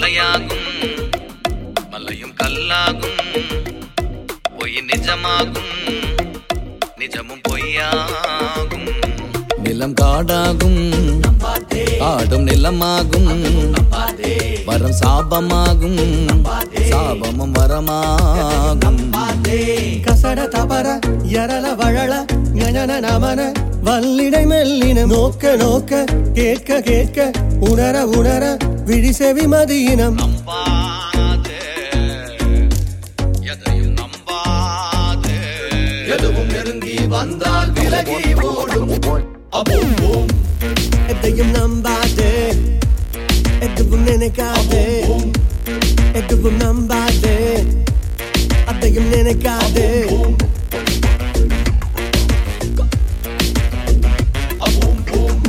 மலையாகும் மலையும் கல்லாகும் பொய் நிஜமாகும் நிஜமும் பொய்யாகும் நிலம் காடாகும் ஆடும் நிலமாகும் வரம் சாபமாகும் சாபமும் வரமாகும் கசட தபர எரள வழல ஞன நமன வல்லிடை மெல்லின நோக்க நோக்க கேட்க கேட்க உணர உணர விழிசெவி மதியினம் நம்பாதே எதையும் நம்பாதே எதுவும் நெருங்கி வந்தால் விலகி ஓடும் அபூம் பூம் எதையும் நம்பாதே எதுவும் நினைக்காதே எதுவும் நம்பாதே அதையும் நினைக்காதே அபூம் பூம்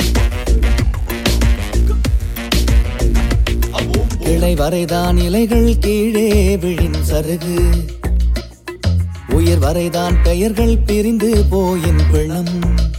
அபூம் கிளை வரைதான் இலைகள் கீழே விழின் சருகு உயிர் வரைதான் பெயர்கள் பிரிந்து போயின் பிணம்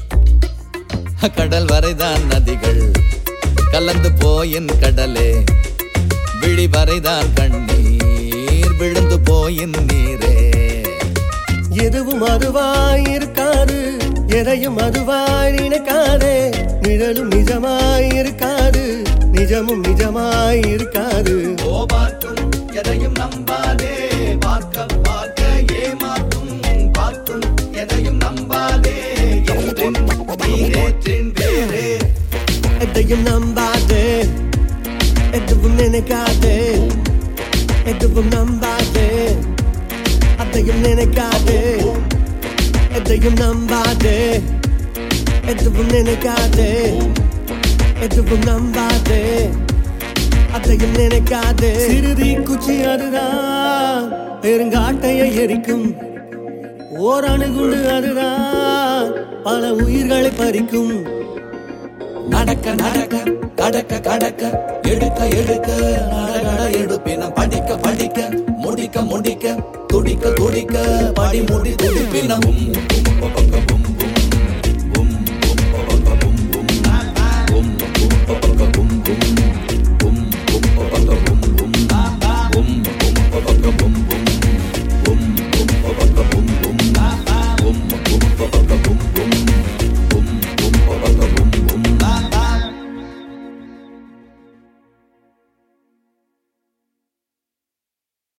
கடல் வரைதான் நதிகள் கலந்து போயின் கடலே விழி வரைதான் கண்ணீர் விழுந்து போயின் நீரே எதுவும் அதுவாய் இருக்காது எதையும் அதுவாய் நினைக்காதே நிழலும் நிஜமாய் இருக்காது நிஜமும் நிஜமாய் இருக்காது ஓ பார்க்கும் எதையும் நம்பாதே பார்க்க பார்க்க ஏமாற்றும் பார்க்கும் எதையும் நம்பாதே என்றின் நீரேற்றின் வேறே எதையும் நம்பாதே எதுவும் நினைக்காதே எதுவும் நம்பாதே அதையும் நினைக்காதே எதையும் நம்பாதே எதுவும் நினைக்காதே எதுவும் நம்பாதே அதையும் நினைக்காதே சிறுதி குச்சி அதுதான் பெருங்காட்டையை எரிக்கும் ஓரணுகுண்டு அதுதான் பல உயிர்களை பறிக்கும் நடக்க நடக்க கடக்க கடக்க எடுக்க எடுக்க நடகட எடுப்பினம் படிக்க படிக்க முடிக்க முடிக்க துடிக்க துடிக்க படி முடி துடிப்பினம்